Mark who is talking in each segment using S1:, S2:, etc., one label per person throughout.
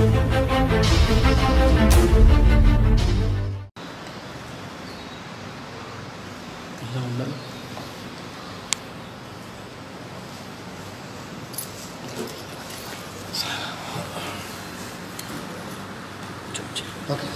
S1: ఇలా ఉండాలి
S2: okay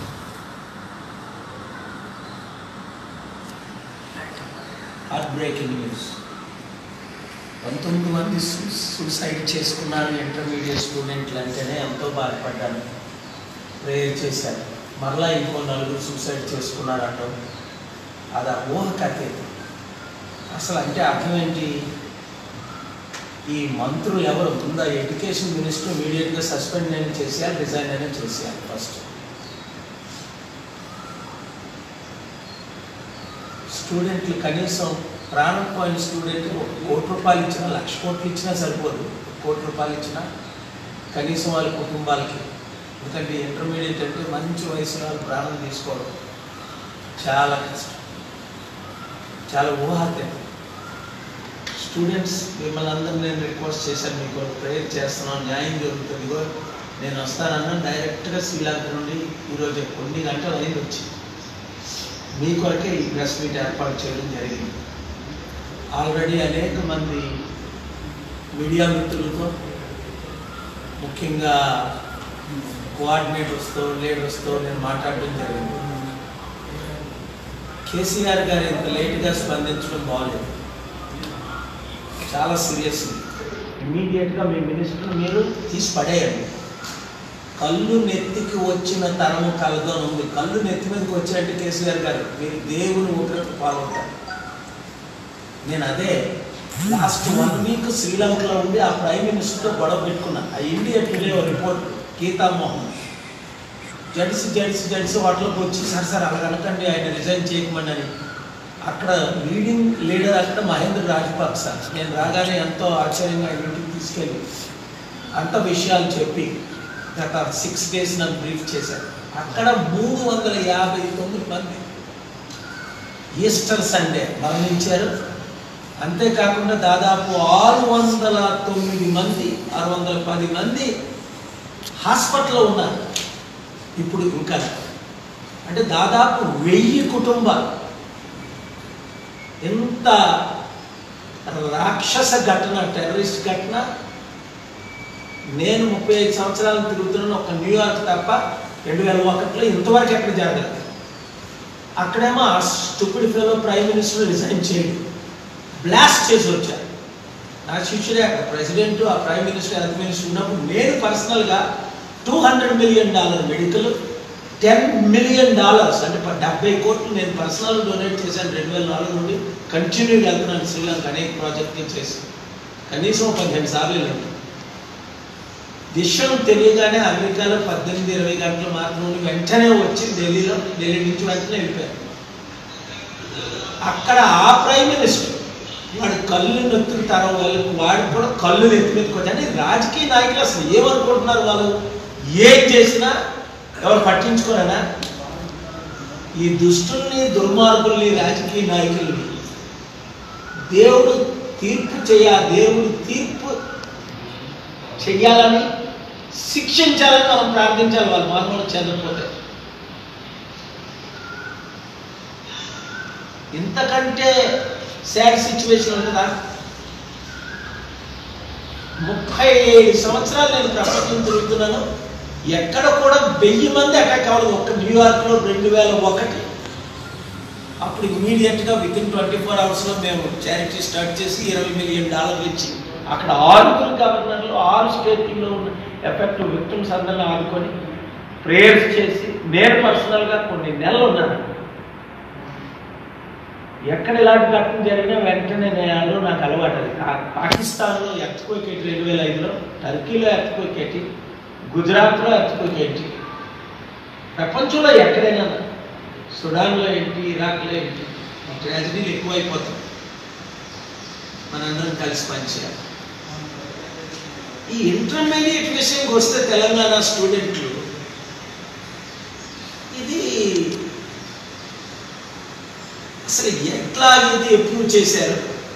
S3: heart breaking news పంతొమ్మిది మంది సు- సూసైడ్ చేసుకున్నారు ఇంటర్మీడియట్ స్టూడెంట్లు అంటేనే ఎంతో బాధపడ్డాను ప్రేయర్ చేశాను మరలా ఇంకో నలుగురు సూసైడ్ చేసుకున్నారు అంటాం అది ఊహకు అతీతం అసలు అంటే అర్థం ఏంటి ఈ మంత్రులు ఎవరు ముందు ఎడ్యుకేషన్ మినిస్టర్ ఇమీడియట్గా సస్పెండ్ అయినా చేసేయాలి రిజైన్ అయినా చేసేయాలి ఫస్ట్ స్టూడెంట్లు కనీసం ప్రాణం పోయిన స్టూడెంట్ ఒక కోటి రూపాయలు ఇచ్చినా లక్ష కోట్లు ఇచ్చినా సరిపోదు ఒక కోటి రూపాయలు ఇచ్చినా కనీసం వాళ్ళ కుటుంబాలకి ఎందుకంటే ఇంటర్మీడియట్ అంటే మంచి వయసులో వాళ్ళు ప్రాణం తీసుకోవడం చాలా కష్టం చాలా ఊహాతీతం స్టూడెంట్స్ మిమ్మల్ని అందరిని నేను రిక్వెస్ట్ చేశాను మీకు ప్రేయర్ చేస్తున్నాను న్యాయం జరుగుతుంది ఇగో నేను వస్తానన్నా డైరెక్ట్గా శ్రీలంక నుండి ఈరోజు కొన్ని గంటలు అయింది వచ్చి మీ కొరకే ఈ ప్రెస్ మీట్ ఏర్పాటు చేయడం జరిగింది ఆల్రెడీ అనేక మంది మీడియా మిత్రులతో ముఖ్యంగా కోఆర్డినేటర్స్తో లీడర్స్తో నేను మాట్లాడడం జరిగింది కేసీఆర్ గారు ఇంత లేట్గా స్పందించడం బాగలేదు చాలా సీరియస్ ఇమ్మీడియట్గా మీ మినిస్టర్ మీరు తీసి పడేయండి కళ్ళు నెత్తికి వచ్చిన తరము కలదో అని ఉంది కళ్ళు నెత్తి మీదకి వచ్చినట్టు కేసీఆర్ గారు మీరు దేవుని ఊపిరికి పాల్గొంటారు నేను అదే లాస్ట్ వన్ వీక్ శ్రీలంకలో ఉండి ఆ ప్రైమ్ మినిస్టర్తో గొడవ పెట్టుకున్నా ఆ India Today report Geeta Mohan జడిసి జడిసి జడిసి వాటిలోకి వచ్చి సార్ సార్ అలాగనకండి ఆయన రిజైన్ చేయకమండి అని అక్కడ లీడింగ్ లీడర్ అక్కడ మహేంద్ర రాజపక్స నేను రాగానే ఎంతో ఆశ్చర్యంగా ఆయన ఇంటికి తీసుకెళ్ళి అంత విషయాలు చెప్పి గత సిక్స్ డేస్ నన్ను బ్రీఫ్ చేశారు అక్కడ మూడు వందల యాభై తొమ్మిది మంది ఈస్టర్ సండే మరణించారు అంతేకాకుండా దాదాపు ఆరు వందల తొమ్మిది మంది ఆరు వందల పది మంది హాస్పిటల్లో ఉన్నారు ఇప్పుడు ఇంకా అంటే దాదాపు వెయ్యి కుటుంబాలు ఎంత రాక్షస ఘటన టెర్రరిస్ట్ ఘటన నేను ముప్పై ఐదు సంవత్సరాలు తిరుగుతున్నాను ఒక న్యూయార్క్ తప్ప రెండు వేల ఒకటిలో ఇంతవరకు ఎక్కడ జరగలేదు అక్కడేమో ఆ stupid fellow prime minister resign చేయడు బ్లాస్ట్ చేసి వచ్చారు నా శిష్యుడే అక్కడ ప్రెసిడెంట్ ఆ ప్రైమ్ మినిస్టర్ హెల్త్ మినిస్టర్ ఉన్నప్పుడు నేను పర్సనల్గా two hundred million dollar medical ten million dollars అంటే ప- డెబ్బై కోట్లు నేను పర్సనల్ డొనేట్ చేశాను రెండు వేల నాలుగు నుండి కంటిన్యూ వెళ్తున్నాను శ్రీలంక అనేక ప్రాజెక్టులు చేసి కనీసం ఒక పదిహేను సార్లు వెళ్ళాను విషయం తెలియగానే అమెరికాలో పద్దెనిమిది ఇరవై గంటలు మాత్రం ఉండి వెంటనే వచ్చి ఢిల్లీలో ఢిల్లీ నుంచి వెంటనే వెళ్ళిపోయారు అక్కడ ఆ ప్రైమ్ మినిస్టర్ వాడు కళ్ళు నెత్తులు తరం వాళ్ళకి వాడు కూడా కళ్ళు నెత్తి మీదకి వచ్చి అంటే రాజకీయ నాయకులు అసలు ఏమనుకుంటున్నారు వాళ్ళు ఏం చేసినా ఎవరు పట్టించుకోరనా ఈ దుష్టుల్ని దుర్మార్గుల్ని రాజకీయ నాయకుల్ని దేవుడు తీర్పు చేయ దేవుడు తీర్పు చెయ్యాలని శిక్షించాలని మనం ప్రార్థించాలి వాళ్ళు మార్మూలు చెందకపోతే ఇంతకంటే సాడ్ సిచ్యువేషన్ ఉంటుందా ముప్పై ఏడు సంవత్సరాలు నేను ప్రపంచం తిరుగుతున్నాను ఎక్కడ కూడా వెయ్యి మంది అటాక్ అవ్వలేదు ఒక్క న్యూయార్క్లో రెండు వేల ఒకటి అప్పుడు ఇమీడియట్గా విత్ ఇన్ ట్వంటీ ఫోర్ అవర్స్లో మేము చారిటీ స్టార్ట్ చేసి ఇరవై మిలియన్ డాలర్లు ఇచ్చి అక్కడ ఆరుగురు గవర్నర్లు ఆరు స్టేట్లో ఉన్న ఎఫెక్టివ్ విక్టిమ్స్ అందరిని ఆదుకొని ప్రేయర్స్ చేసి నేను పర్సనల్గా కొన్ని నెలలు ఉన్నాను ఎక్కడ ఇలాంటి ఘటన జరిగినా వెంటనే నేను నాకు అలవాటు అది కా- పాకిస్తాన్లో ఎర్త్క్వేక్ ఎయిట్ రెండు వేల ఐదులో టర్కీలో ఎర్త్క్వేక్ ఎయిట్ గుజరాత్లో ఎర్త్క్వేక్ ఎయిట్ ప్రపంచంలో ఎక్కడైనా సుడాన్లో ఏంటి ఇరాక్లో ఏంటి ఈ ట్రాజడీలు ఎక్కువైపోతాయి మనందరం కలిసి పనిచేయాలి ఈ ఇంటర్మీడియట్ విషయంకి వస్తే తెలంగాణ స్టూడెంట్లు ఇది అసలు ఎట్లా ఇది ఎప్పుడు చేశారు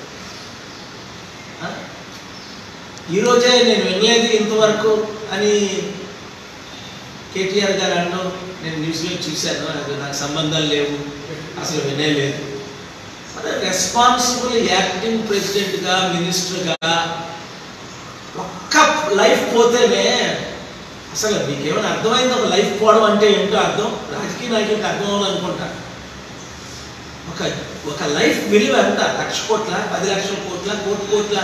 S3: ఆ? ఈరోజే నేను వినలేదు ఇంతవరకు అని కేటీఆర్ గారు అనడం నేను న్యూస్లో చూశాను అది నాకు సంబంధాలు లేవు అసలు వినే లేదు మరి రెస్పాన్సిబుల్ యాక్టింగ్ ప్రెసిడెంట్గా మినిస్టర్గా ఒక్క లైఫ్ పోతేనే అసలు మీకేమైనా అర్థమైంది ఒక లైఫ్ పోవడం అంటే ఏంటో అర్థం రాజకీయ నాయకులకు అర్థం అవ్వాలనుకుంటా ఒక ఒక లైఫ్ విలువ ఎంత లక్ష కోట్ల పది లక్షల కోట్ల కోటి కోట్ల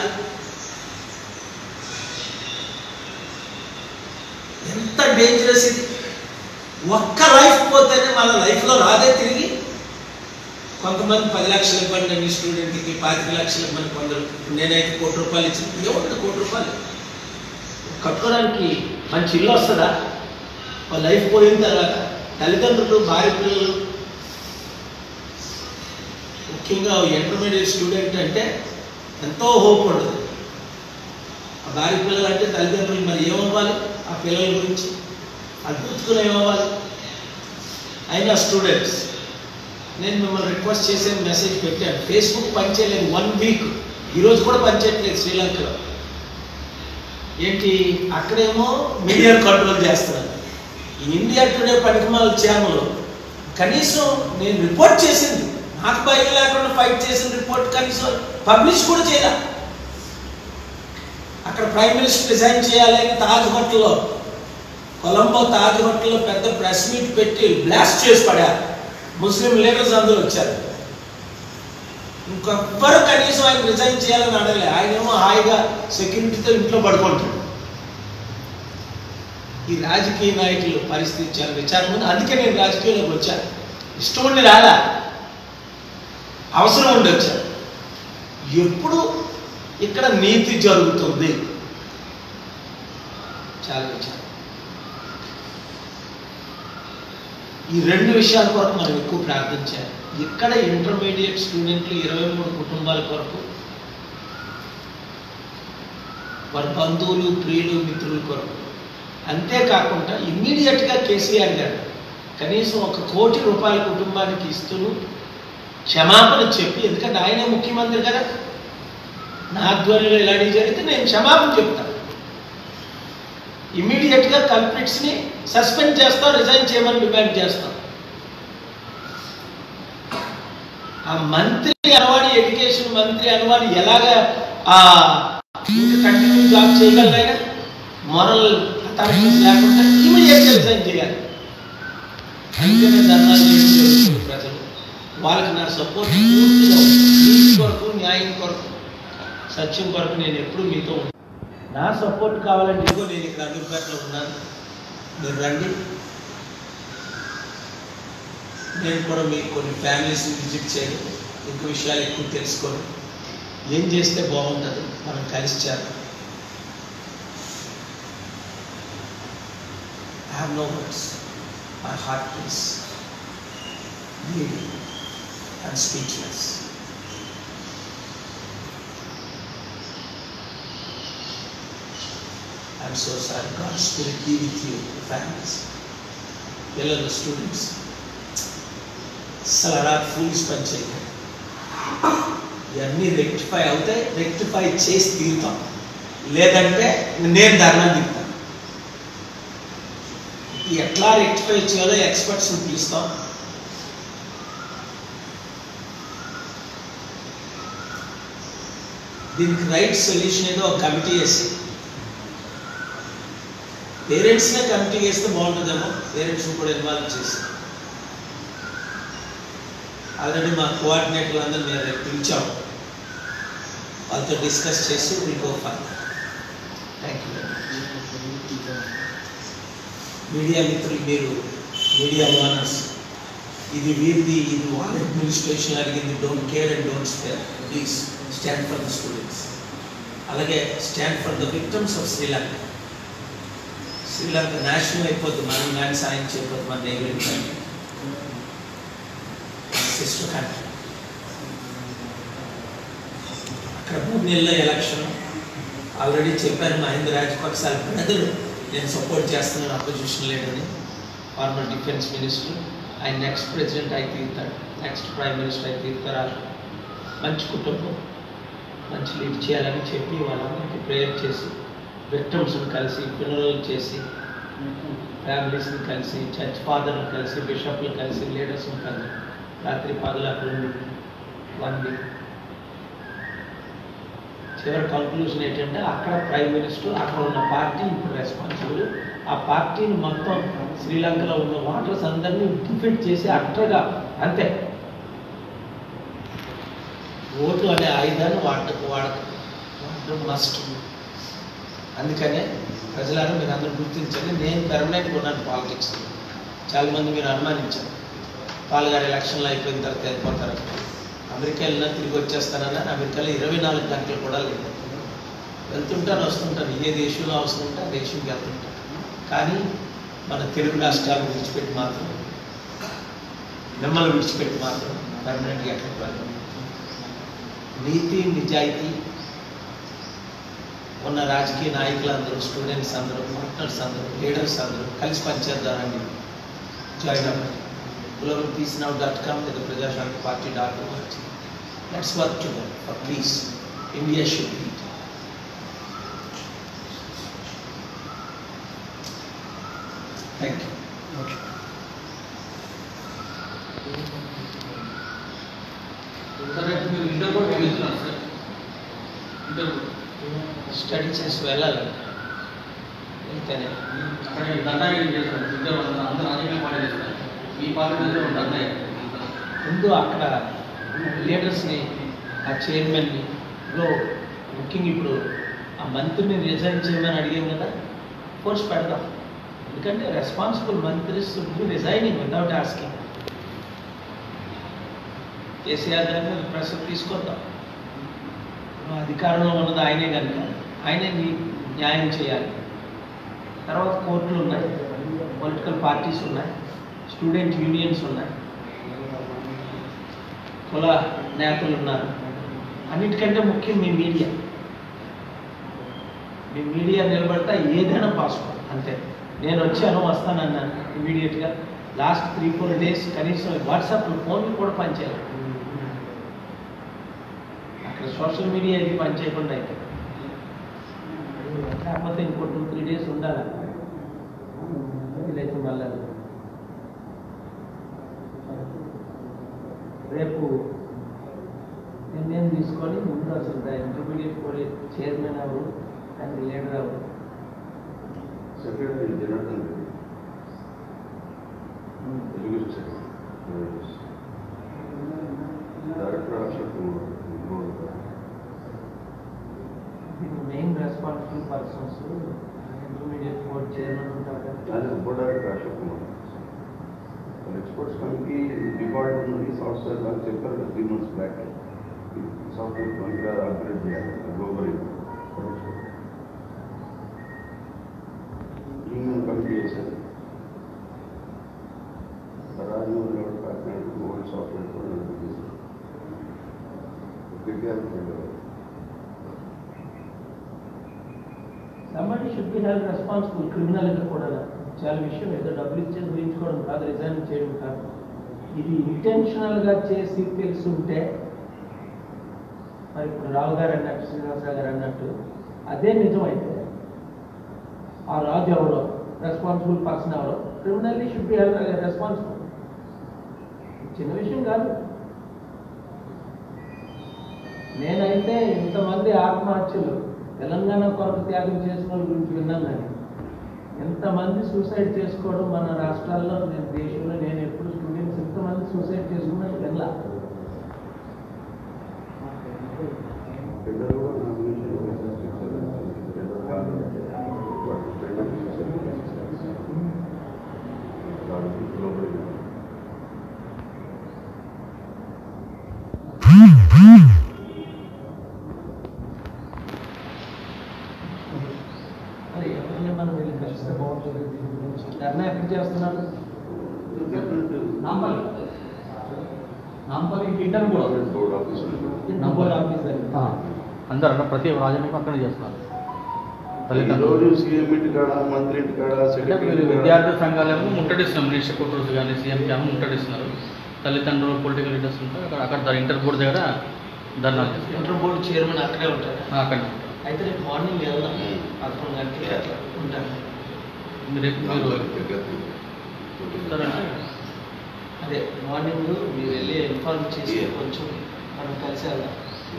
S3: ఎంత డేంజరస్ ఇది ఒక్క లైఫ్ పోతేనే మన లైఫ్లో రాదే తిరిగి కొంతమంది పది లక్షలు ఇవ్వండి అండి స్టూడెంట్కి పాతిక లక్షలు ఇవ్వండి కొందరు నేనైతే కోటి రూపాయలు ఇచ్చిన ఏముంటుంది కోటి రూపాయలు కట్టుకోవడానికి మంచి ఇల్లు వస్తుందా వాళ్ళ లైఫ్ పోయిన తర్వాత తల్లిదండ్రులు భార్య పిల్లలు ముఖ్యంగా ఇంటర్మీడియట్ స్టూడెంట్ అంటే ఎంతో హోప్ ఉండదు ఆ భార్య పిల్లలు అంటే తల్లిదండ్రులు మరి ఏమవ్వాలి ఆ పిల్లల గురించి అది బ్రతుకులు ఏమవ్వాలి అయినా స్టూడెంట్స్ నేను మిమ్మల్ని రిక్వెస్ట్ చేసే మెసేజ్ పెట్టాను ఫేస్బుక్ పనిచేయలేదు వన్ వీక్ ఈరోజు కూడా పనిచేయట్లేదు శ్రీలంకలో ఏంటి అక్కడేమో మీడియా కంట్రోల్ చేస్తున్నారు ఈ ఇండియా టుడే పనికిమాల ఛానల్ కనీసం నేను రిపోర్ట్ చేసింది నాకు భయం లేకుండా ఫైట్ చేసిన రిపోర్ట్ కనీసం పబ్లిష్ కూడా చేయాల అక్కడ ప్రైమ్ మినిస్టర్ రిజైన్ చేయాలని తాజ్ హోటల్లో కొలంబో తాజ్ హోటల్లో పెద్ద ప్రెస్ మీట్ పెట్టి బ్లాస్ట్ చేసి పడారు ముస్లిం లీడర్స్ అందరూ వచ్చారు ఇంకొక్కరు కనీసం ఆయన రిజైన్ చేయాలని అడగలే ఆయన ఏమో హాయిగా సెక్యూరిటీతో ఇంట్లో పడుకుంటాడు ఈ రాజకీయ నాయకులు పరిస్థితి చాలా విచారం ఉంది అందుకే నేను రాజకీయంలోకి వచ్చాను ఇష్టం ఉండి రాలా అవసరం ఉండి వచ్చాను ఎప్పుడు ఇక్కడ నీతి జరుగుతుంది చాలా విచారం ఈ రెండు విషయాల కొరకు మనం ఎక్కువ ప్రార్థించాలి ఇక్కడ ఇంటర్మీడియట్ స్టూడెంట్లు ఇరవై మూడు కుటుంబాల కొరకు వారి బంధువులు ప్రియులు మిత్రుల కొరకు అంతేకాకుండా ఇమ్మీడియట్గా కేసీఆర్ గారు కనీసం ఒక కోటి రూపాయల కుటుంబానికి ఇస్తూ క్షమాపణ చెప్పి ఎందుకంటే ఆయనే ముఖ్యమంత్రి కదా నా ఆధ్వర్యంలో ఇలాంటివి జరిగితే నేను క్షమాపణ చెప్తాను ఇమ్మీడియట్గా కల్ప్రిట్స్ని సస్పెండ్ చేస్తాం రిజైన్ చేయమని డిమాండ్ చేస్తాం ఆ మంత్రి అనవాడి ఎడ్యుకేషన్ మంత్రి అనవాడి ఎలాగా ఆ కంటిన్యూ జాబ్ చేయగలరైనా మొరల్ అథారిటీస్ లేకుండా ఇమీడియట్గా రిజైన్ చేయాలి అందుకనే ధర్నాలు చేయడం జరుగుతుంది ప్రజలు వాళ్ళకి నా సపోర్ట్ పూర్తిగా ఉంది. నీతి కొరకు న్యాయం కొరకు సత్యం కొరకు నేను ఎప్పుడు మీతో ఉంటాను నా సపోర్ట్ కావాలంటే ఇదిగో నేను ఇక్కడ అందుబాటులో ఉన్నాను మీరు రండి నేను కూడా మీకు కొన్ని ఫ్యామిలీస్ని విజిట్ చేయడం ఇంకో విషయాలు ఎక్కువ తెలుసుకోవడం ఏం చేస్తే బాగుంటుంది మనం కలిసి చేద్దాం I have no words my heart is bleeding and speechless. I'm so sorry. God's Spirit be with you, the families. పిల్లలు స్టూడెంట్స్ అసలు అలా ఫూలిస్ పని చేయకండి ఇవన్నీ రెక్టిఫై అవుతాయి రెక్టిఫై చేసి తీరుతాం లేదంటే నేను ధర్నా దిగుతాను ఎట్లా రెక్టిఫై చేయాలో ఎక్స్పర్ట్స్ని పిలుస్తాం దీనికి రైట్ సొల్యూషన్ ఏదో ఒక కమిటీ వేసి పేరెంట్స్నే కమిటీ వేస్తే బాగుంటుందేమో పేరెంట్స్ కూడా ఇన్వాల్వ్ చేసి ఆల్రెడీ మా కోఆర్డినేటర్లు అందరూ మేము రేపు పిలిచాము వాళ్ళతో డిస్కస్ చేసి will go further thank you media మిత్రులు మీరు మీడియా ఓనర్స్ ఇది వీరిది ఇది వాళ్ళ అడ్మినిస్ట్రేషన్ అడిగింది don't care and don't spare please stand for the students అలాగే stand for the victims of Sri Lanka Sri Lanka national అయిపోద్ది మనం కానీ సాయం చేయకపోతే మన నైబరింగ్ కంట్రీ సిస్టర్ కంట్రీ అక్కడ మూడు నెలల ఎలక్షన్ ఆల్రెడీ చెప్పాను మహేంద్ర రాజపక్ష బ్రదర్ నేను సపోర్ట్ చేస్తున్నాను అపోజిషన్ లీడర్ని ఫార్మర్ డిఫెన్స్ మినిస్టర్ ఆయన నెక్స్ట్ ప్రెసిడెంట్ అయితే తీరుతాడు నెక్స్ట్ ప్రైమ్ మినిస్టర్ అయితే తీరుతారు మంచి కుటుంబం మంచి లీడ్ చేయాలని చెప్పి వాళ్ళందరికీ ప్రేయర్ చేసి విక్టమ్స్ని కలిసి పిల్లలు చేసి ఫ్యామిలీస్ని కలిసి చర్చ్ ఫాదర్ని కలిసి బిషప్లు కలిసి లీడర్స్ని కలిసి రాత్రి పగలు అక్కడ ఉండి వన్ వీక్ చివరి కంక్లూజన్ ఏంటంటే అక్కడ ప్రైమ్ మినిస్టర్ అక్కడ ఉన్న పార్టీ ఇప్పుడు రెస్పాన్సిబుల్ ఆ పార్టీని మొత్తం శ్రీలంకలో ఉన్న వాటర్స్ అందరినీ డిఫెండ్ చేసి అట్టగా అంతే ఓటు అనే ఆయుధాన్ని వాడటం వాడక వాడటం మస్ట్ అందుకనే ప్రజలను మీరు అందరూ గుర్తించండి నేను పెర్మనెంట్గా ఉన్నాను పాలిటిక్స్ చాలామంది మీరు అనుమానించారు పాల్గారు ఎలక్షన్లు అయిపోయిన తర్వాత వెళ్ళిపోతారు అమెరికా వెళ్ళినా తిరిగి వచ్చేస్తానని అమెరికాలో ఇరవై నాలుగు గంటలు కూడా లేదు వెళ్తుంటాను వస్తుంటాను ఏ దేశంలో అవసరం ఉంటే ఆ దేశంకి వెళ్తుంటాను కానీ మన తెలుగు రాష్ట్రాలు విడిచిపెట్టి మాత్రం మిమ్మల్ని విడిచిపెట్టి మాత్రం పర్మనెంట్గా ఎక్కడికి వెళ్ళను నీతి నిజాయితీ ఉన్న రాజకీయ నాయకులందరూ స్టూడెంట్స్ అందరూ పార్ట్నర్స్ అందరూ లీడర్స్ అందరూ కలిసి పనిచేద్దారండి జాయిన్ అవ్వండి global peace now dot com లేదా Prajashanti party dot ORG let's work together for peace India should be thank you
S2: okay
S1: సరే మీరు ఇంటర్ కూడా పంపిస్తున్నారు సార్ ఇంటర్
S3: స్టడీ చేసి వెళ్ళాలి వెళ్తేనే
S1: అక్కడ దండాగిరి చేస్తారు ఇంటర్ అందరూ అందరూ రాజకీయ పార్టీ చేస్తారు మీ పార్టీ దగ్గర దండ
S3: ముందు అక్కడ లీడర్స్ని ఆ చైర్మన్ని లో ముఖ్యంగా ఇప్పుడు ఆ మంత్రిని రిజైన్ చేయమని అడిగాం కదా ఫోర్స్ పెడదాం ఎందుకంటే రెస్పాన్సిబుల్ మంత్రి should be resigning without asking KCR గారి మీద ప్రెషర్ తీసుకొద్దాం ఇప్పుడు అధికారంలో ఉన్నది ఆయనే కనుక ఆయనే నీ- న్యాయం చేయాలి తర్వాత కోర్టులు ఉన్నాయి పొలిటికల్ పార్టీస్ ఉన్నాయి స్టూడెంట్ యూనియన్స్ ఉన్నాయి కుల నేతలు ఉన్నారు అన్నిటికంటే ముఖ్యం మీ మీడియా మీ మీడియా నిలబడితే ఏదైనా పాసిబుల్ అంతే నేను వచ్చాను వస్తానన్నాను ఇమీడియట్గా లాస్ట్ త్రీ ఫోర్ డేస్ కనీసం వాట్సాప్లో ఫోన్లు కూడా పనిచేయాలి అక్కడ సోషల్ మీడియా ఇది పనిచేయకుండా అయితే కాకపోతే ఇంకో టూ త్రీ డేస్ ఉండాలి వీలైతే మళ్ళీ రేపు నిర్ణయం తీసుకొని ముందు అసలు ఇంటర్మీడియట్ కాలేజ్ చైర్మన్ ఎవరు అండ్ లీడర్ ఎవరు
S4: secretary Janardhan Reddy Telugu director Ashok Kumar
S3: main responsible persons intermediate board chairman ఉంటారు కదా
S4: ఆయన ఉప director Ashok Kumar exports committee department నుండి సాఫ్ట్వేర్ నాకు చెప్పారు three months back software committee upgrade చేయాలి గ్లోబల్ యూనియన్ కమిటీ చేశారు రాజమౌళి గారు కాకినాడ ఓల్డ్ సాఫ్ట్వేర్ కూడా నడిపించారు KTR
S3: somebody should be held responsible క్రిమినల్గా కూడా చాలా విషయం ఏదో డబ్బులు ఇచ్చేది గురించుకోవడం కాదు రిజైన్ చేయడం కాదు ఇది ఇంటెన్షనల్గా చేసి తెలుసుంటే మరి ఇప్పుడు రావు గారు అన్నట్టు శ్రీనివాసరావు గారు అన్నట్టు అదే నిజమైతే ఆ రాజు ఎవరో రెస్పాన్సిబుల్ పర్సన్ ఎవరో criminally should be held responsible చిన్న విషయం కాదు నేనైతే ఇంతమంది ఆత్మహత్యలు తెలంగాణ కొరకు త్యాగం చేసిన వాళ్ళ గురించి విన్నాను కానీ ఎంతమంది సూసైడ్ చేసుకోవడం మన రాష్ట్రాల్లో నేను దేశంలో నేను ఎప్పుడు స్టూడెంట్స్ ఎంతమంది సూసైడ్ చేసుకున్నట్టు వినలా
S4: పెద్దలు కూడా నా గురించి పెద్ద కాదు వాటి ఫ్రెండ్ గ్లోబల్
S3: మరి ఎవరిని మనం వెళ్ళి కలిస్తే బాగుంటుంది దీని గురించి ధర్నా ఎక్కడ చేస్తున్నారు
S1: నాంపల్లి నాంపల్లి ఇంటర్ కూడా
S4: బోర్డ్ ఆఫీస్
S3: నంబర్ ఆఫీస్ దగ్గర
S5: అందరూ అక్కడ ప్రతి రాజకీయం అక్కడ చేస్తున్నారు
S4: రోజు
S5: తల్లిదండ్రులు
S4: సీఎం ఇంటి కాడ మంత్రి ఇంటి కాడ
S5: అంటే
S4: సెక్రటరీ
S5: వీళ్ళు
S4: ఇంటి కాడ.
S5: విద్యార్థి సంఘాలేమో ముట్టడిస్తున్నాం మినిస్టర్ కోటర్స్ కానీ సీఎం క్యామ్ ముట్టడిస్తున్నారు తల్లిదండ్రులు పొలిటికల్ లీడర్స్ ఉంటే అక్కడ అక్కడ ఇంటర్ బోర్డు దగ్గర ధర్నాలు చేస్తారు
S3: ఇంటర్ బోర్డు చైర్మన్ అక్కడే ఉంటారు
S5: అక్కడ
S3: అయితే రేపు మార్నింగ్ వెళ్దాం పదకొండు గంటలకి అట్లా ఉంటాను
S5: మీరు రేపు మీరు వస్తారంటే
S3: అదే మార్నింగ్ మీరు వెళ్ళి ఇన్ఫార్మ్ చేసి
S4: Yeah.
S3: కొంచెం మనం కలిసి వెళ్దాం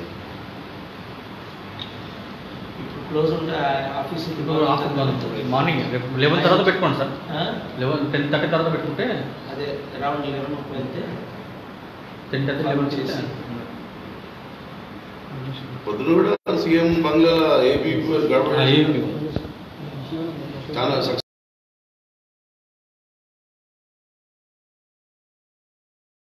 S3: ఇప్పుడు క్లోజ్ ఉంటే ఆఫీస్
S5: ఇప్పుడు మార్నింగ్ రేపు లెవెన్ తర్వాత పెట్టుకోండి సార్ లెవెన్ టెన్ థర్టీ తర్వాత పెట్టుకుంటే
S3: అదే అరౌండ్ లెవెన్ వెళ్తే
S5: టెన్ థర్టీ లెవెన్ చేసి
S4: పొద్దున కూడా సీఎం బంగ్లా ఏపీ గడప చాలా